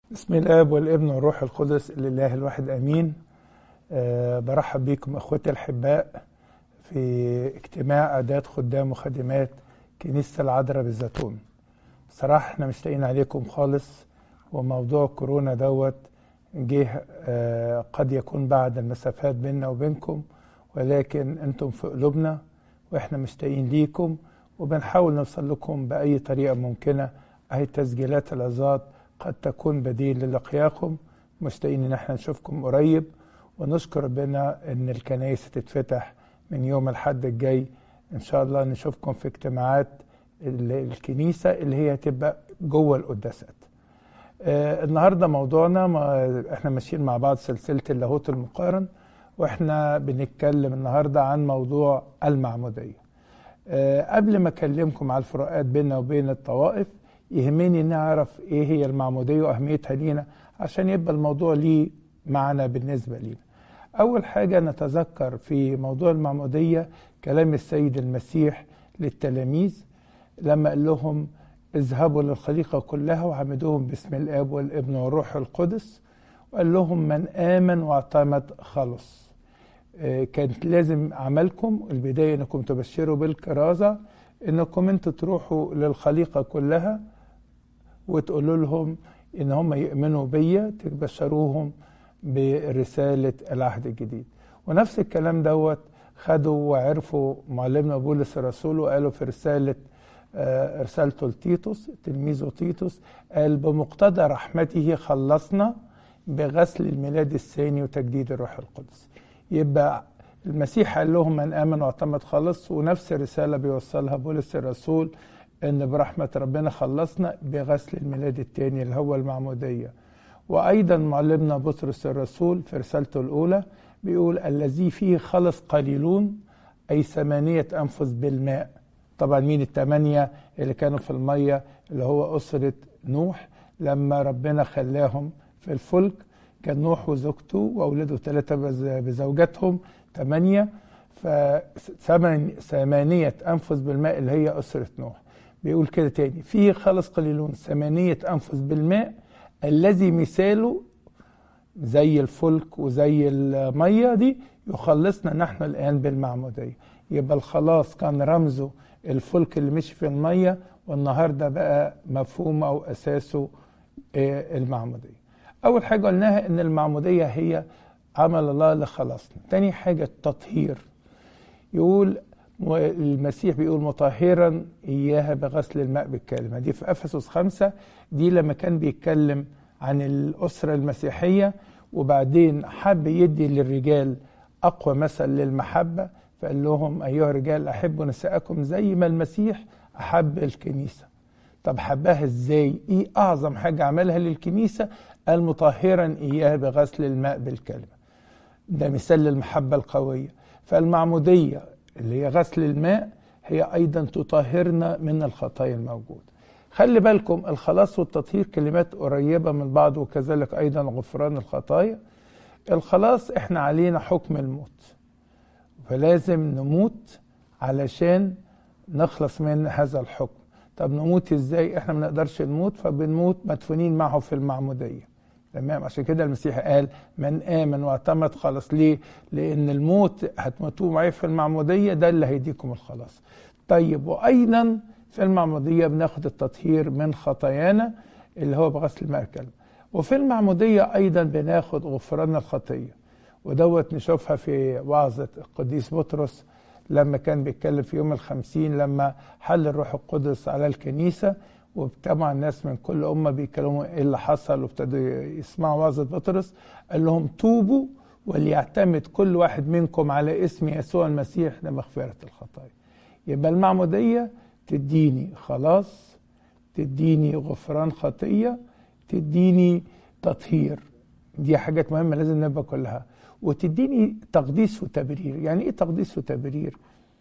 بسم الاب والابن والروح القدس الاله الواحد امين أه برحب بكم اخوتي الاحباء في اجتماع اعداد خدام وخادمات كنيسه العذراء بالزيتون بصراحه احنا مشتاقين عليكم خالص وموضوع كورونا دوت جه أه قد يكون بعد المسافات بيننا وبينكم ولكن انتم في قلوبنا واحنا مشتاقين ليكم وبنحاول نوصل لكم باي طريقه ممكنه اهي تسجيلات العظات قد تكون بديل للقياكم مشتاقين ان احنا نشوفكم قريب ونشكر ربنا ان الكنائس تتفتح من يوم الحد الجاي ان شاء الله نشوفكم في اجتماعات الكنيسه اللي هي هتبقى جوه القداسات. آه النهارده موضوعنا ما احنا ماشيين مع بعض سلسله اللاهوت المقارن واحنا بنتكلم النهارده عن موضوع المعموديه. آه قبل ما اكلمكم على الفروقات بيننا وبين الطوائف يهمني نعرف ايه هي المعموديه واهميتها لينا عشان يبقى الموضوع ليه معنى بالنسبه لينا. اول حاجه نتذكر في موضوع المعموديه كلام السيد المسيح للتلاميذ لما قال لهم اذهبوا للخليقه كلها وعمدوهم باسم الاب والابن والروح القدس وقال لهم من امن واعتمد خلص. كانت لازم عملكم البدايه انكم تبشروا بالكرازه انكم انتوا تروحوا للخليقه كلها وتقولوا لهم ان هم يؤمنوا بيا تبشروهم برساله العهد الجديد ونفس الكلام دوت خدوا وعرفوا معلمنا بولس الرسول وقالوا في رساله آه رسالته لتيتوس تلميذه تيتوس قال بمقتضى رحمته خلصنا بغسل الميلاد الثاني وتجديد الروح القدس يبقى المسيح قال لهم من امن واعتمد خلص ونفس الرساله بيوصلها بولس الرسول ان برحمه ربنا خلصنا بغسل الميلاد الثاني اللي هو المعموديه وايضا معلمنا بطرس الرسول في رسالته الاولى بيقول الذي فيه خلص قليلون اي ثمانيه انفس بالماء طبعا مين الثمانيه اللي كانوا في الميه اللي هو اسره نوح لما ربنا خلاهم في الفلك كان نوح وزوجته واولاده ثلاثه بزوجاتهم ثمانيه فثمانيه انفس بالماء اللي هي اسره نوح بيقول كده تاني فيه خلص قليلون ثمانيه انفس بالماء الذي مثاله زي الفلك وزي الميه دي يخلصنا نحن الان بالمعموديه يبقى الخلاص كان رمزه الفلك اللي مشي في الميه والنهارده بقى مفهومه او اساسه المعموديه اول حاجه قلناها ان المعموديه هي عمل الله لخلاصنا تاني حاجه التطهير يقول المسيح بيقول مطهرا اياها بغسل الماء بالكلمه دي في افسس خمسة دي لما كان بيتكلم عن الاسره المسيحيه وبعدين حب يدي للرجال اقوى مثل للمحبه فقال لهم ايها الرجال احبوا نساءكم زي ما المسيح احب الكنيسه طب حبها ازاي ايه اعظم حاجه عملها للكنيسه قال مطهرا اياها بغسل الماء بالكلمه ده مثال للمحبه القويه فالمعموديه اللي هي غسل الماء هي ايضا تطهرنا من الخطايا الموجوده خلي بالكم الخلاص والتطهير كلمات قريبه من بعض وكذلك ايضا غفران الخطايا الخلاص احنا علينا حكم الموت فلازم نموت علشان نخلص من هذا الحكم طب نموت ازاي احنا ما نقدرش نموت فبنموت مدفونين معه في المعموديه تمام عشان كده المسيح قال من امن واعتمد خلاص ليه لان الموت هتموتوه معايا في المعموديه ده اللي هيديكم الخلاص طيب وايضا في المعموديه بناخد التطهير من خطايانا اللي هو بغسل الماء الكلمه وفي المعموديه ايضا بناخد غفران الخطيه ودوت نشوفها في وعظه القديس بطرس لما كان بيتكلم في يوم الخمسين لما حل الروح القدس على الكنيسة وطبعا الناس من كل أمة بيتكلموا إيه اللي حصل وابتدوا يسمعوا وعظة بطرس قال لهم توبوا وليعتمد كل واحد منكم على اسم يسوع المسيح لمغفرة الخطايا يبقى المعمودية تديني خلاص تديني غفران خطية تديني تطهير دي حاجات مهمة لازم نبقى كلها وتديني تقديس وتبرير يعني ايه تقديس وتبرير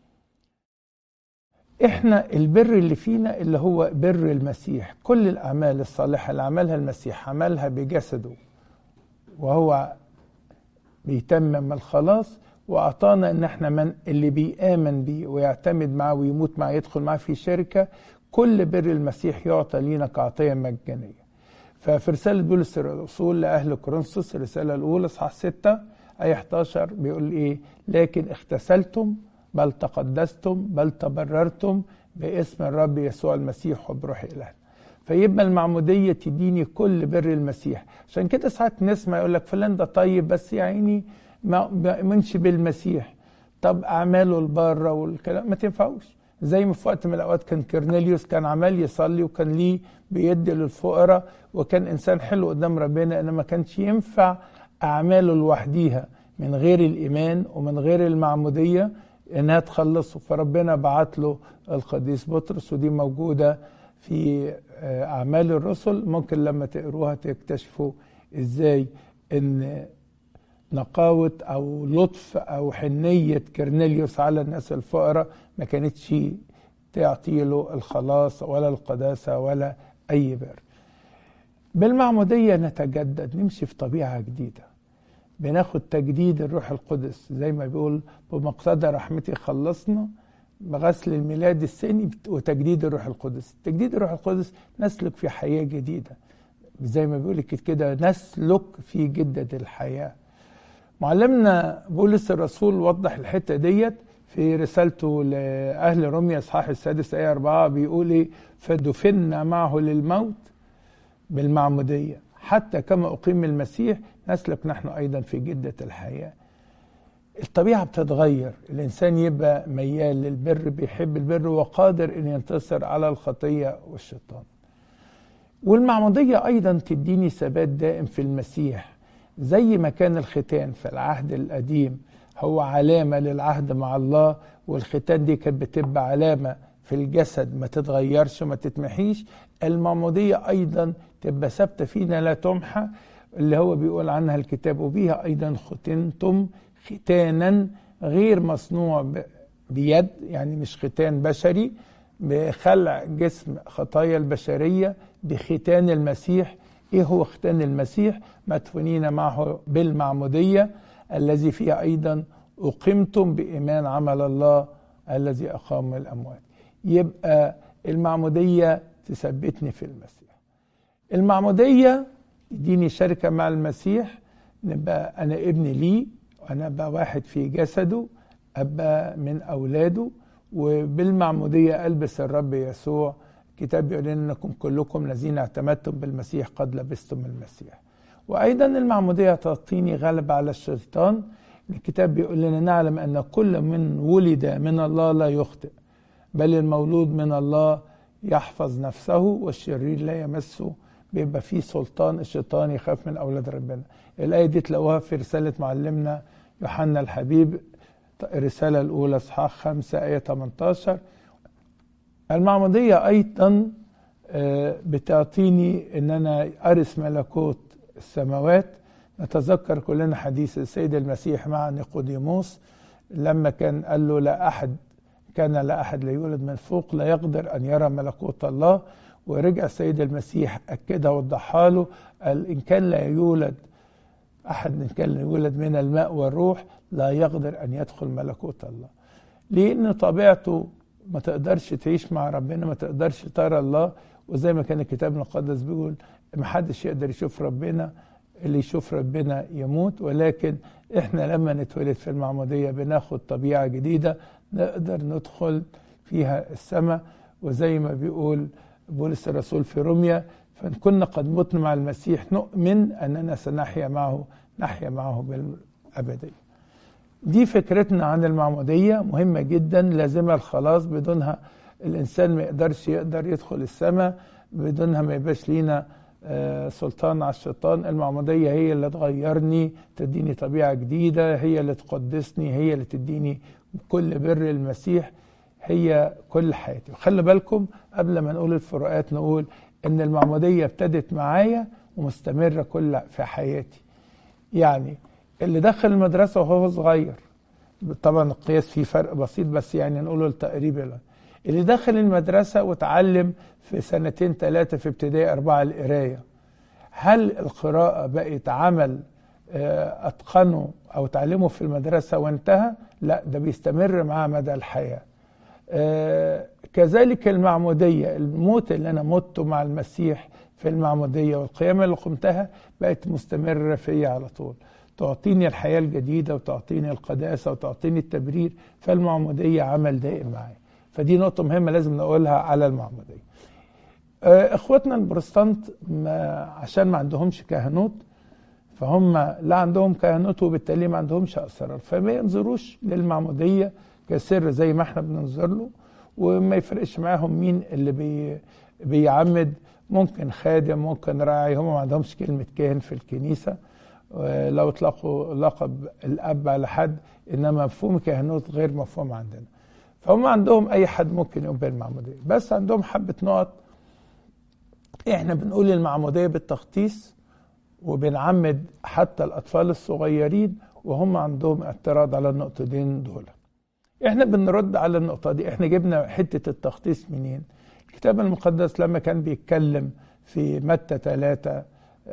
احنا البر اللي فينا اللي هو بر المسيح كل الاعمال الصالحه اللي عملها المسيح عملها بجسده وهو بيتمم الخلاص واعطانا ان احنا من اللي بيامن بيه ويعتمد معاه ويموت معاه يدخل معاه في شركه كل بر المسيح يعطى لينا كعطيه مجانيه ففي رسالة بولس الرسول لأهل كورنثوس الرسالة الأولى إصحاح 6 آية 11 بيقول إيه؟ لكن اغتسلتم بل تقدستم بل تبررتم باسم الرب يسوع المسيح وبروح إلهنا. فيبقى المعمودية تديني كل بر المسيح عشان كده ساعات نسمع يقول لك فلان ده طيب بس يا عيني ما بيؤمنش بالمسيح طب أعماله البارة والكلام ما تنفعوش زي ما في وقت من الأوقات كان كرنيليوس كان عمال يصلي وكان ليه بيدي للفقراء وكان إنسان حلو قدام ربنا إنما ما كانش ينفع أعماله لوحديها من غير الإيمان ومن غير المعمودية إنها تخلصه فربنا بعت له القديس بطرس ودي موجودة في أعمال الرسل ممكن لما تقروها تكتشفوا إزاي إن نقاوة أو لطف أو حنية كرنيليوس على الناس الفقراء ما كانتش تعطي له الخلاص ولا القداسة ولا أي بر بالمعمودية نتجدد نمشي في طبيعة جديدة بناخد تجديد الروح القدس زي ما بيقول بمقتضى رحمتي خلصنا بغسل الميلاد الثاني وتجديد الروح القدس تجديد الروح القدس نسلك في حياة جديدة زي ما بيقول كده نسلك في جدة الحياة معلمنا بولس الرسول وضح الحتة ديت في رسالته لأهل روميا إصحاح السادس آية أربعة بيقول إيه فدفنا معه للموت بالمعمودية حتى كما أقيم المسيح نسلك نحن أيضا في جدة الحياة الطبيعة بتتغير الإنسان يبقى ميال للبر بيحب البر وقادر أن ينتصر على الخطية والشيطان والمعمودية أيضا تديني ثبات دائم في المسيح زي ما كان الختان في العهد القديم هو علامة للعهد مع الله والختان دي كانت بتبقى علامة في الجسد ما تتغيرش وما تتمحيش المعمودية أيضا تبقى ثابتة فينا لا تمحى اللي هو بيقول عنها الكتاب وبها أيضا ختنتم ختانا غير مصنوع بيد يعني مش ختان بشري بخلع جسم خطايا البشرية بختان المسيح ايه هو ختان المسيح مدفونين معه بالمعمودية الذي فيها أيضا أقمتم بإيمان عمل الله الذي أقام من الأموات يبقى المعمودية تثبتني في المسيح المعمودية يديني شركة مع المسيح نبقى أنا ابن ليه وأنا أبقى واحد في جسده أبقى من أولاده وبالمعمودية ألبس الرب يسوع الكتاب بيقول انكم كلكم الذين اعتمدتم بالمسيح قد لبستم المسيح وايضا المعموديه تعطيني غلبه على الشيطان الكتاب بيقول لنا نعلم ان كل من ولد من الله لا يخطئ بل المولود من الله يحفظ نفسه والشرير لا يمسه بيبقى فيه سلطان الشيطان يخاف من اولاد ربنا الايه دي تلاقوها في رساله معلمنا يوحنا الحبيب الرساله الاولى اصحاح 5 ايه 18 المعمودية أيضا بتعطيني أن أنا أرث ملكوت السماوات نتذكر كلنا حديث السيد المسيح مع نيقوديموس لما كان قال له لا أحد كان لا أحد لا يولد من فوق لا يقدر أن يرى ملكوت الله ورجع السيد المسيح أكدها ووضحها له قال إن كان لا يولد أحد إن كان لا يولد من الماء والروح لا يقدر أن يدخل ملكوت الله لأن طبيعته ما تقدرش تعيش مع ربنا ما تقدرش ترى الله وزي ما كان الكتاب المقدس بيقول ما حدش يقدر يشوف ربنا اللي يشوف ربنا يموت ولكن احنا لما نتولد في المعموديه بناخد طبيعه جديده نقدر ندخل فيها السماء وزي ما بيقول بولس الرسول في روميا فان كنا قد متنا مع المسيح نؤمن اننا سنحيا معه نحيا معه بالابديه دي فكرتنا عن المعمودية مهمة جدا لازمة الخلاص بدونها الإنسان ما يقدرش يقدر يدخل السماء بدونها ما يبقاش لينا سلطان على الشيطان المعمودية هي اللي تغيرني تديني طبيعة جديدة هي اللي تقدسني هي اللي تديني كل بر المسيح هي كل حياتي وخلي بالكم قبل ما نقول الفروقات نقول ان المعمودية ابتدت معايا ومستمرة كل في حياتي يعني اللي دخل المدرسة وهو صغير طبعا القياس فيه فرق بسيط بس يعني نقوله التقريب اللي دخل المدرسة وتعلم في سنتين ثلاثة في ابتدائي أربعة القراية هل القراءة بقت عمل أتقنه أو تعلمه في المدرسة وانتهى لا ده بيستمر معاه مدى الحياة كذلك المعمودية الموت اللي أنا مته مع المسيح في المعمودية والقيامة اللي قمتها بقت مستمرة فيا على طول تعطيني الحياة الجديدة وتعطيني القداسة وتعطيني التبرير فالمعمودية عمل دائم معايا فدي نقطة مهمة لازم نقولها على المعمودية اخواتنا البروتستانت ما عشان ما عندهمش كهنوت فهم لا عندهم كهنوت وبالتالي ما عندهمش اسرار فما ينظروش للمعموديه كسر زي ما احنا بننظر له وما يفرقش معاهم مين اللي بي بيعمد ممكن خادم ممكن راعي هم ما عندهمش كلمه كاهن في الكنيسه لو اطلقوا لقب الاب على حد انما مفهوم كهنوت غير مفهوم عندنا فهم عندهم اي حد ممكن يقوم بالمعموديه بس عندهم حبه نقط احنا بنقول المعموديه بالتخطيص وبنعمد حتى الاطفال الصغيرين وهم عندهم اعتراض على النقطتين دول احنا بنرد على النقطه دي احنا جبنا حته التخطيص منين الكتاب المقدس لما كان بيتكلم في متى 3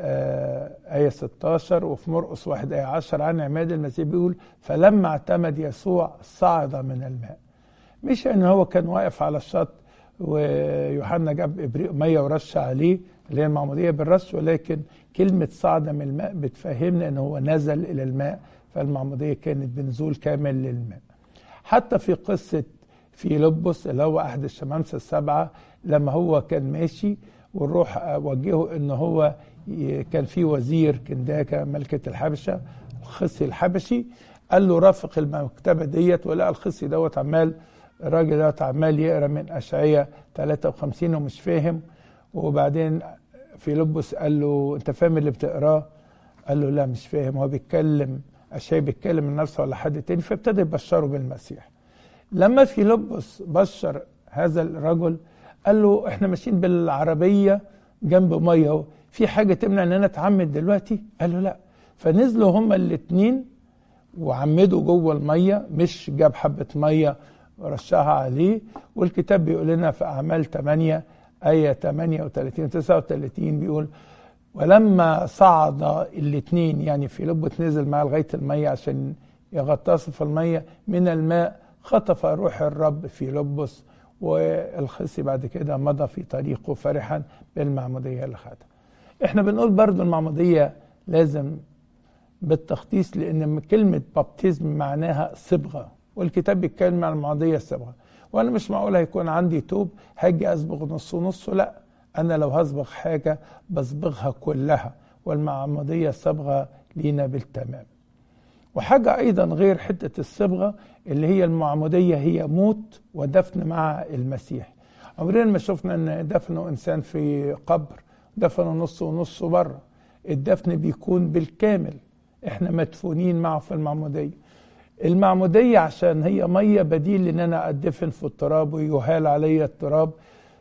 آه آية 16 وفي مرقس 1 آية 10 عن عماد المسيح بيقول فلما اعتمد يسوع صعد من الماء مش ان هو كان واقف على الشط ويوحنا جاب ابريق ميه ورش عليه اللي هي المعموديه بالرش ولكن كلمه صعد من الماء بتفهمنا ان هو نزل الى الماء فالمعموديه كانت بنزول كامل للماء حتى في قصه فيلبس اللي هو احد الشمامسه السبعه لما هو كان ماشي والروح وجهه ان هو كان في وزير كنداكه ملكه الحبشه الخصي الحبشي قال له رافق المكتبه ديت ولقى الخصي دوت عمال الراجل دوت عمال يقرا من اشعياء 53 ومش فاهم وبعدين فيلبس قال له انت فاهم اللي بتقراه؟ قال له لا مش فاهم هو بيتكلم اشعياء بيتكلم من نفسه ولا حد تاني فابتدى يبشره بالمسيح. لما فيلبس بشر هذا الرجل قال له احنا ماشيين بالعربيه جنب ميه اهو في حاجه تمنع ان انا اتعمد دلوقتي؟ قال له لا فنزلوا هما الاثنين وعمدوا جوه الميه مش جاب حبه ميه ورشها عليه والكتاب بيقول لنا في أعمال 8 آية 38 و 39 بيقول ولما صعد الاثنين يعني فيلبس نزل معاه لغاية المية عشان يغطسوا في المية من الماء خطف روح الرب فيلبس والخصي بعد كده مضى في طريقه فرحا بالمعمودية اللي خدها احنا بنقول برضو المعمودية لازم بالتخطيص لان كلمة بابتيزم معناها صبغة والكتاب بيتكلم عن المعموديه الصبغه وانا مش معقول هيكون عندي توب هاجي اصبغ نص نص لا انا لو هصبغ حاجه بصبغها كلها والمعموديه الصبغه لينا بالتمام وحاجة أيضا غير حتة الصبغة اللي هي المعمودية هي موت ودفن مع المسيح عمرنا ما شفنا أن دفنوا إنسان في قبر دفنوا نص ونص بره الدفن بيكون بالكامل احنا مدفونين معه في المعمودية المعمودية عشان هي مية بديل ان انا ادفن في التراب ويهال علي التراب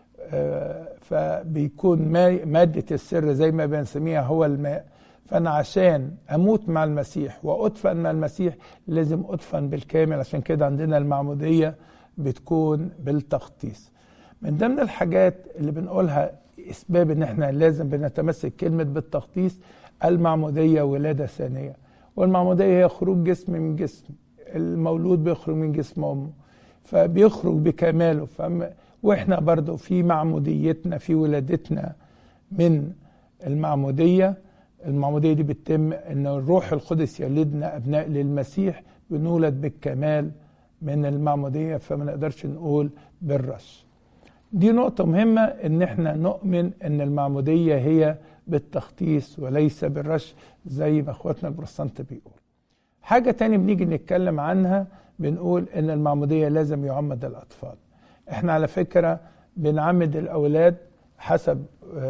فبيكون مادة السر زي ما بنسميها هو الماء فانا عشان اموت مع المسيح وادفن مع المسيح لازم ادفن بالكامل عشان كده عندنا المعمودية بتكون بالتخطيص من ضمن الحاجات اللي بنقولها اسباب ان احنا لازم بنتمسك كلمة بالتخطيص المعمودية ولادة ثانية والمعمودية هي خروج جسم من جسم المولود بيخرج من جسم امه فبيخرج بكماله فم واحنا برضو في معموديتنا في ولادتنا من المعموديه المعموديه دي بتتم ان الروح القدس يلدنا ابناء للمسيح بنولد بالكمال من المعموديه فما نقدرش نقول بالرش دي نقطة مهمة ان احنا نؤمن ان المعمودية هي بالتخطيص وليس بالرش زي ما اخواتنا البروتستانت بيقول حاجة تاني بنيجي نتكلم عنها بنقول ان المعمودية لازم يعمد الاطفال احنا على فكرة بنعمد الاولاد حسب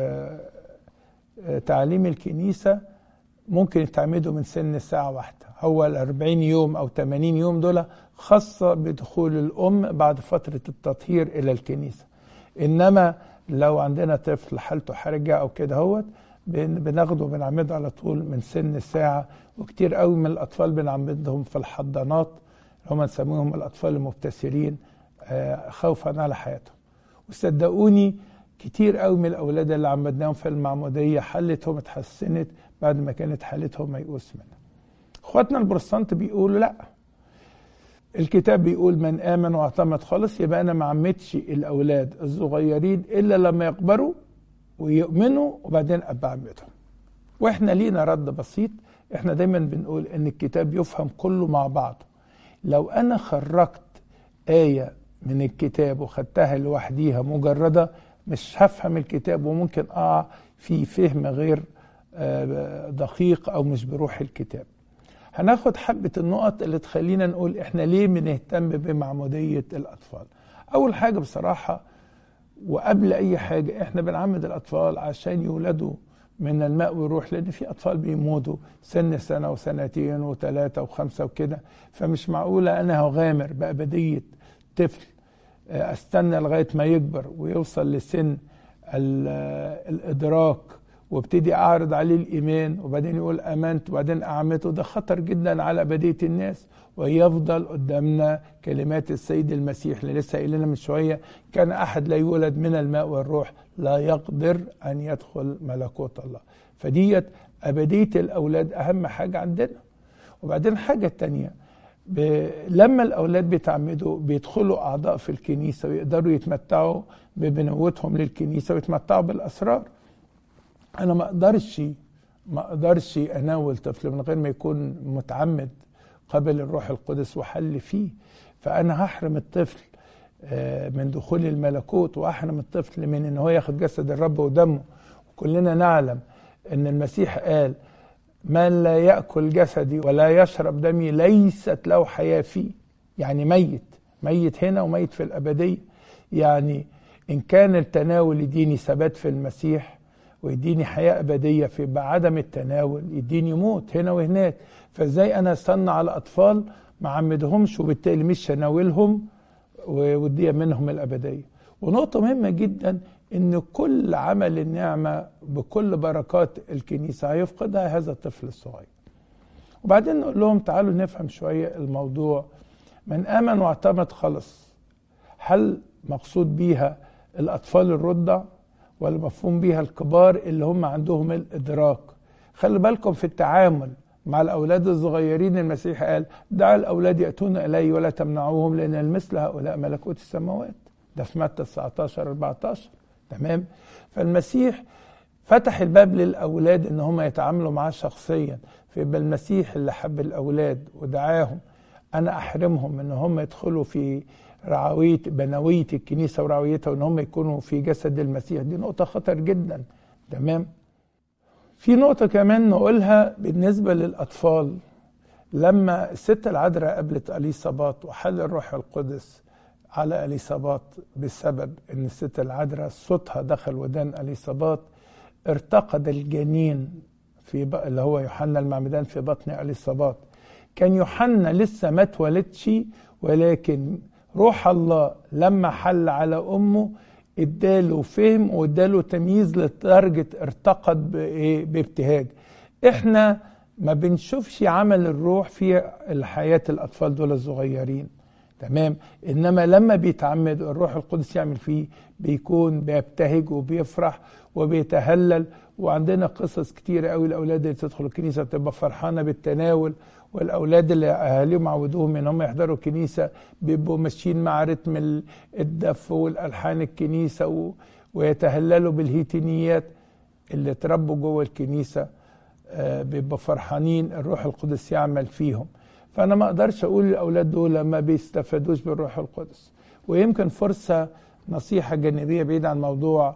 تعليم الكنيسة ممكن يتعمدوا من سن ساعة واحدة هو ال 40 يوم او 80 يوم دول خاصة بدخول الام بعد فترة التطهير الى الكنيسة انما لو عندنا طفل حالته حرجة او كده هوت بناخده بنعمده على طول من سن ساعة وكتير قوي من الأطفال بنعمدهم في الحضانات هم نسميهم الأطفال المبتسرين خوفا على حياتهم وصدقوني كتير قوي من الأولاد اللي عمدناهم في المعمودية حالتهم اتحسنت بعد ما كانت حالتهم ميؤوس منها اخواتنا البروتستانت بيقولوا لا الكتاب بيقول من آمن واعتمد خالص يبقى أنا ما عمدش الأولاد الصغيرين إلا لما يكبروا ويؤمنوا وبعدين ابقى اعبدهم واحنا لينا رد بسيط احنا دايما بنقول ان الكتاب يفهم كله مع بعضه لو انا خرجت آية من الكتاب وخدتها لوحديها مجردة مش هفهم الكتاب وممكن اقع في فهم غير دقيق او مش بروح الكتاب هناخد حبة النقط اللي تخلينا نقول احنا ليه بنهتم بمعمودية الاطفال اول حاجة بصراحة وقبل اي حاجة احنا بنعمد الاطفال عشان يولدوا من الماء والروح لان في اطفال بيموتوا سن سنة وسنتين وثلاثة وخمسة وكده فمش معقولة انا هغامر بأبدية طفل استنى لغاية ما يكبر ويوصل لسن الادراك وابتدي اعرض عليه الايمان وبعدين يقول امنت وبعدين اعمته ده خطر جدا على ابديه الناس ويفضل قدامنا كلمات السيد المسيح اللي لسه قايل لنا من شويه كان احد لا يولد من الماء والروح لا يقدر ان يدخل ملكوت الله فديت ابديه الاولاد اهم حاجه عندنا وبعدين حاجه تانية ب... لما الاولاد بيتعمدوا بيدخلوا اعضاء في الكنيسه ويقدروا يتمتعوا ببنوتهم للكنيسه ويتمتعوا بالاسرار انا ما اقدرش ما اقدرش اناول طفل من غير ما يكون متعمد قبل الروح القدس وحل فيه فانا هحرم الطفل من دخول الملكوت واحرم الطفل من ان هو ياخد جسد الرب ودمه وكلنا نعلم ان المسيح قال من لا ياكل جسدي ولا يشرب دمي ليست له حياه فيه يعني ميت ميت هنا وميت في الابديه يعني ان كان التناول يديني ثبات في المسيح ويديني حياة أبدية في عدم التناول يديني موت هنا وهناك فازاي أنا استنى على أطفال ما عمدهمش وبالتالي مش هناولهم ودي منهم الأبدية ونقطة مهمة جدا إن كل عمل النعمة بكل بركات الكنيسة هيفقدها هذا الطفل الصغير وبعدين نقول لهم تعالوا نفهم شوية الموضوع من آمن واعتمد خلص هل مقصود بيها الأطفال الرضع ولا مفهوم بيها الكبار اللي هم عندهم الادراك خلي بالكم في التعامل مع الاولاد الصغيرين المسيح قال دع الاولاد ياتون الي ولا تمنعوهم لان المثل هؤلاء ملكوت السماوات ده في متى 19 14 تمام فالمسيح فتح الباب للاولاد ان هم يتعاملوا معاه شخصيا فيبقى المسيح اللي حب الاولاد ودعاهم انا احرمهم ان هم يدخلوا في رعوية بنوية الكنيسة ورعويتها وان هم يكونوا في جسد المسيح دي نقطة خطر جدا تمام في نقطة كمان نقولها بالنسبة للأطفال لما الست العذراء قابلت أليصابات وحل الروح القدس على أليصابات بسبب أن الست العذراء صوتها دخل ودان أليصابات ارتقد الجنين في ب... اللي هو يوحنا المعمدان في بطن أليصابات كان يوحنا لسه ما اتولدش ولكن روح الله لما حل على امه اداله فهم واداله تمييز لدرجه ارتقد بابتهاج احنا ما بنشوفش عمل الروح في الحياه الاطفال دول الصغيرين تمام انما لما بيتعمد الروح القدس يعمل فيه بيكون بيبتهج وبيفرح وبيتهلل وعندنا قصص كتير قوي الاولاد اللي تدخل الكنيسه بتبقى فرحانه بالتناول والاولاد اللي اهاليهم عودوهم ان هم يحضروا الكنيسه بيبقوا ماشيين مع رتم الدف والالحان الكنيسه و... ويتهللوا بالهيتينيات اللي اتربوا جوه الكنيسه بيبقوا فرحانين الروح القدس يعمل فيهم فانا ما اقدرش اقول الاولاد دول ما بيستفادوش بالروح القدس ويمكن فرصه نصيحه جانبيه بعيد عن موضوع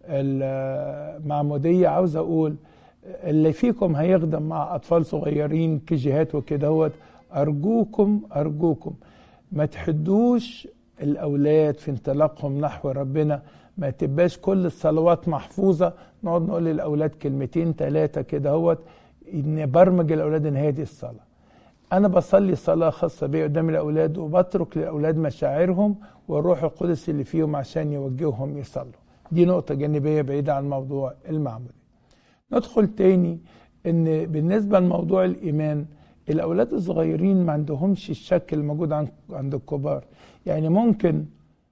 المعموديه عاوز اقول اللي فيكم هيخدم مع اطفال صغيرين كيجيهات وكده هوت ارجوكم ارجوكم ما تحدوش الاولاد في انطلاقهم نحو ربنا ما تبقاش كل الصلوات محفوظه نقعد نقول للاولاد كلمتين ثلاثه كده هوت نبرمج الاولاد ان هي دي الصلاه انا بصلي صلاه خاصه بي قدام الاولاد وبترك للاولاد مشاعرهم والروح القدس اللي فيهم عشان يوجههم يصلوا دي نقطه جانبيه بعيده عن موضوع المعموديه ندخل تاني ان بالنسبه لموضوع الايمان الاولاد الصغيرين ما عندهمش الشك الموجود عند الكبار يعني ممكن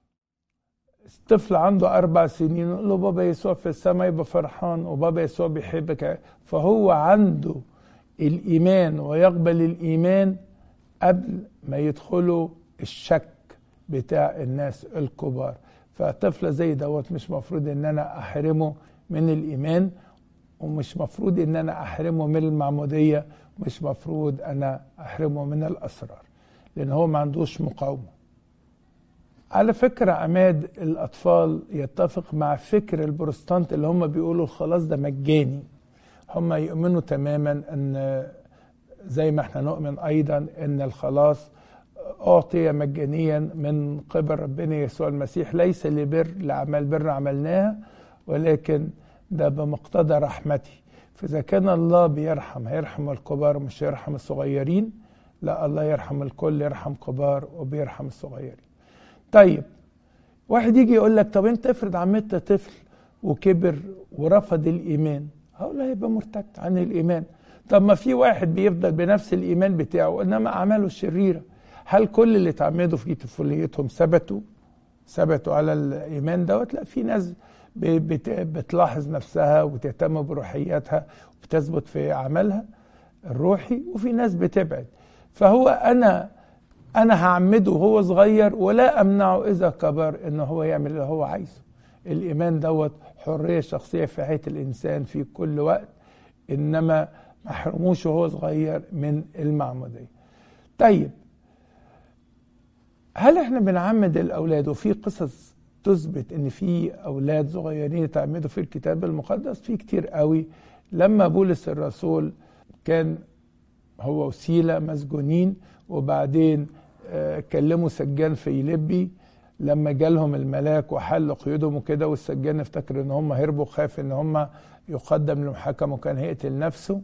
طفل عنده اربع سنين يقول له بابا يسوع في السماء يبقى فرحان وبابا يسوع بيحبك فهو عنده الايمان ويقبل الايمان قبل ما يدخلوا الشك بتاع الناس الكبار فطفل زي دوت مش مفروض ان انا احرمه من الايمان ومش مفروض ان انا احرمه من المعموديه مش مفروض انا احرمه من الاسرار لان هو ما عندوش مقاومه على فكرة عماد الأطفال يتفق مع فكر البروستانت اللي هم بيقولوا الخلاص ده مجاني هم يؤمنوا تماما أن زي ما احنا نؤمن أيضا أن الخلاص أعطي مجانيا من قبل ربنا يسوع المسيح ليس لبر لأعمال بر عملناها ولكن ده بمقتضى رحمتي فإذا كان الله بيرحم هيرحم الكبار مش يرحم الصغيرين لا الله يرحم الكل يرحم كبار وبيرحم الصغيرين طيب واحد يجي يقول لك طب انت افرض عملت طفل وكبر ورفض الايمان هقول له هيبقى مرتد عن الايمان طب ما في واحد بيفضل بنفس الايمان بتاعه انما اعماله الشريره هل كل اللي اتعمدوا في طفوليتهم ثبتوا ثبتوا على الايمان دوت لا في ناس بتلاحظ نفسها وتهتم بروحياتها وبتثبت في عملها الروحي وفي ناس بتبعد فهو انا انا هعمده وهو صغير ولا امنعه اذا كبر انه هو يعمل اللي هو عايزه الايمان دوت حريه شخصيه في حياه الانسان في كل وقت انما ما حرموش وهو صغير من المعموديه طيب هل احنا بنعمد الاولاد وفي قصص تثبت ان في اولاد صغيرين يتعمدوا في الكتاب المقدس في كتير قوي لما بولس الرسول كان هو وسيله مسجونين وبعدين آه، كلموا سجان فيلبي لما جالهم الملاك وحل قيودهم وكده والسجان افتكر ان هم هربوا خاف ان هم يقدم للمحاكمه وكان هيقتل نفسه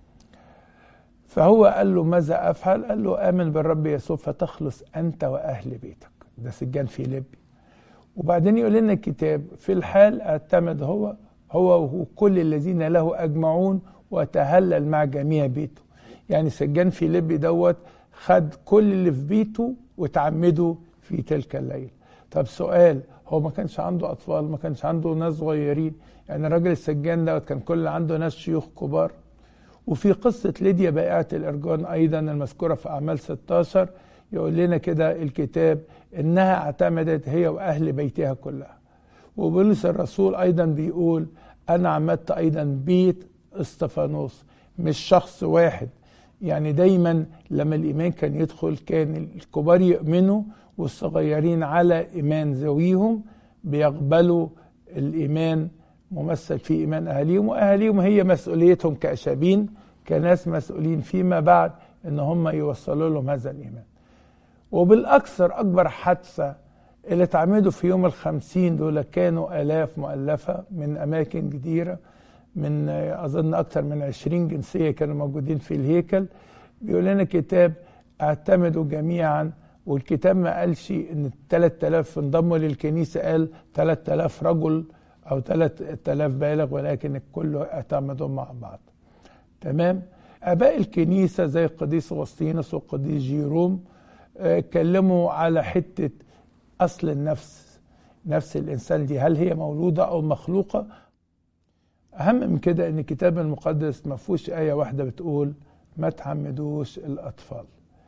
فهو قال له ماذا افعل؟ قال له امن بالرب يسوع فتخلص انت واهل بيتك ده سجان فيلبي وبعدين يقول لنا الكتاب في الحال اعتمد هو هو وكل الذين له اجمعون وتهلل مع جميع بيته يعني سجان فيلبي دوت خد كل اللي في بيته وتعمده في تلك الليله طب سؤال هو ما كانش عنده اطفال ما كانش عنده ناس صغيرين يعني الراجل السجان دوت كان كل عنده ناس شيوخ كبار وفي قصة ليديا بائعة الإرجان أيضا المذكورة في أعمال 16 يقول لنا كده الكتاب إنها اعتمدت هي وأهل بيتها كلها وبولس الرسول أيضا بيقول أنا عمدت أيضا بيت استفانوس مش شخص واحد يعني دايما لما الإيمان كان يدخل كان الكبار يؤمنوا والصغيرين على إيمان ذويهم بيقبلوا الإيمان ممثل في إيمان أهاليهم وأهاليهم هي مسؤوليتهم كأشابين كناس مسؤولين فيما بعد إن هم يوصلوا لهم هذا الإيمان وبالأكثر أكبر حادثة اللي اتعمدوا في يوم الخمسين دول كانوا آلاف مؤلفة من أماكن كتيرة من أظن أكثر من عشرين جنسية كانوا موجودين في الهيكل بيقول لنا كتاب اعتمدوا جميعا والكتاب ما قالش ان 3000 انضموا للكنيسه قال 3000 رجل او 3000 بالغ ولكن الكل اعتمدوا مع بعض تمام اباء الكنيسه زي القديس اغسطينوس والقديس جيروم اتكلموا على حته اصل النفس نفس الانسان دي هل هي مولوده او مخلوقه اهم من كده ان الكتاب المقدس ما فيهوش ايه واحده بتقول ما تعمدوش الاطفال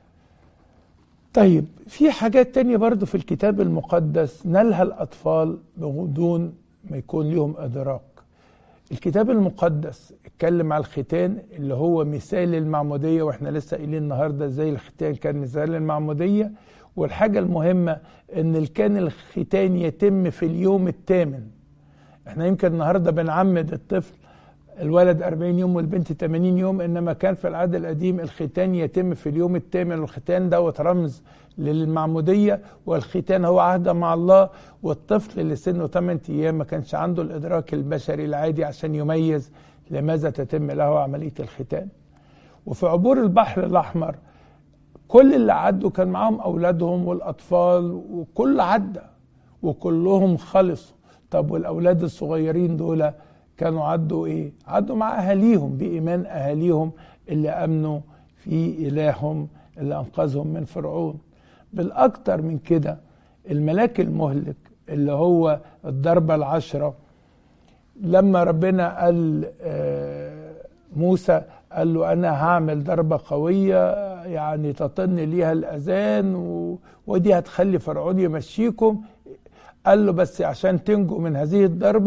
طيب في حاجات تانية برضو في الكتاب المقدس نالها الأطفال بدون ما يكون لهم إدراك الكتاب المقدس اتكلم على الختان اللي هو مثال المعمودية واحنا لسه قايلين النهاردة ازاي الختان كان مثال المعمودية والحاجة المهمة ان كان الختان يتم في اليوم الثامن احنا يمكن النهارده بنعمد الطفل الولد 40 يوم والبنت 80 يوم انما كان في العهد القديم الختان يتم في اليوم الثامن والختان دوت رمز للمعموديه والختان هو عهد مع الله والطفل اللي سنه 8 ايام ما كانش عنده الادراك البشري العادي عشان يميز لماذا تتم له عمليه الختان وفي عبور البحر الاحمر كل اللي عدوا كان معاهم اولادهم والاطفال وكل عدى وكلهم خلصوا طب والاولاد الصغيرين دول كانوا عدوا ايه عدوا مع اهاليهم بايمان اهاليهم اللي امنوا في الههم اللي انقذهم من فرعون بالاكتر من كده الملاك المهلك اللي هو الضربة العشرة لما ربنا قال موسى قال له أنا هعمل ضربة قوية يعني تطن ليها الأذان ودي هتخلي فرعون يمشيكم قال له بس عشان تنجوا من هذه الضربة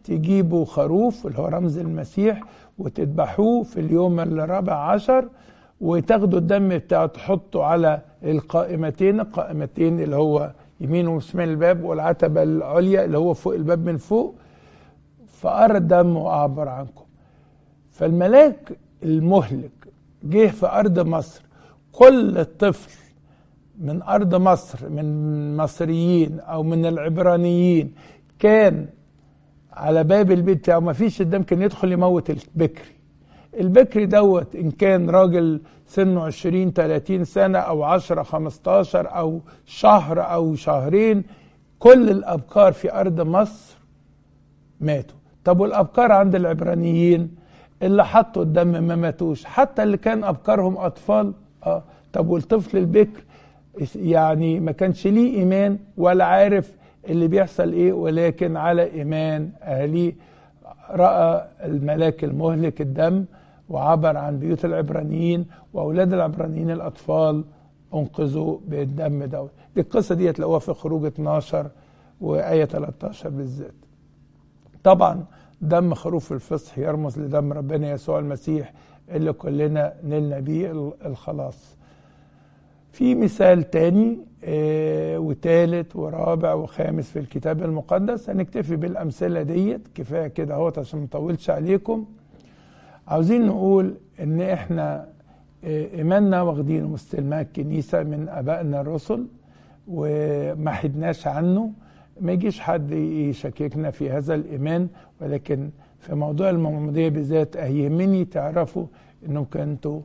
تجيبوا خروف اللي هو رمز المسيح وتذبحوه في اليوم الرابع عشر وتاخدوا الدم بتاعه تحطوا على القائمتين القائمتين اللي هو يمين وشمال الباب والعتبة العليا اللي هو فوق الباب من فوق فأرى الدم وأعبر عنكم فالملاك المهلك جه في أرض مصر كل طفل من أرض مصر من مصريين أو من العبرانيين كان على باب البيت بتاعه ما فيش الدم كان يدخل يموت البكري البكري دوت ان كان راجل سنه 20 30 سنه او 10 15 او شهر او شهرين كل الابكار في ارض مصر ماتوا طب والابكار عند العبرانيين اللي حطوا الدم ما ماتوش حتى اللي كان ابكارهم اطفال اه طب والطفل البكر يعني ما كانش ليه ايمان ولا عارف اللي بيحصل ايه ولكن على ايمان اهليه راى الملاك المهلك الدم وعبر عن بيوت العبرانيين واولاد العبرانيين الاطفال انقذوا بالدم دوت دي القصه دي تلاقوها في خروج 12 وايه 13 بالذات طبعا دم خروف الفصح يرمز لدم ربنا يسوع المسيح اللي كلنا نلنا بيه الخلاص في مثال تاني آه وتالت ورابع وخامس في الكتاب المقدس هنكتفي بالامثله ديت كفايه كده اهوت عشان ما اطولش عليكم عاوزين نقول ان احنا ايماننا واخدينه مستلماه الكنيسه من ابائنا الرسل وما حدناش عنه ما يجيش حد يشككنا في هذا الايمان ولكن في موضوع المعموديه بالذات يهمني تعرفوا انكم كنتوا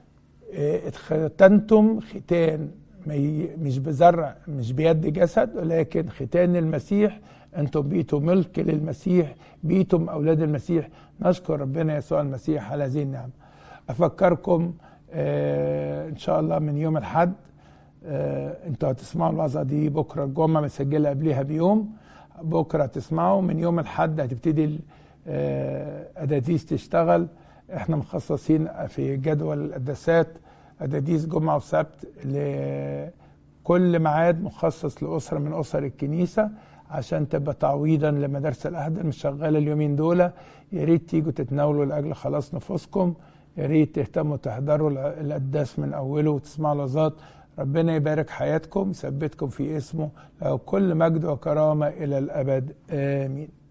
اتختنتم ختان مش بزرع مش بيد جسد ولكن ختان المسيح انتم بيتوا ملك للمسيح بيتم اولاد المسيح نشكر ربنا يسوع المسيح على هذه النعمه افكركم آه ان شاء الله من يوم الاحد آه انتوا هتسمعوا الوعظه دي بكره الجمعه مسجله قبلها بيوم بكره هتسمعوا من يوم الاحد هتبتدي آه اداديس تشتغل احنا مخصصين في جدول القداسات اداديس جمعه وسبت لكل ميعاد مخصص لاسره من اسر الكنيسه عشان تبقى تعويضا لمدارس الاهدى المشغله اليومين دول يا ريت تيجوا تتناولوا لاجل خلاص نفوسكم يا ريت تهتموا تحضروا القداس من اوله وتسمعوا الوعظات ربنا يبارك حياتكم يثبتكم في اسمه له كل مجد وكرامه الى الابد امين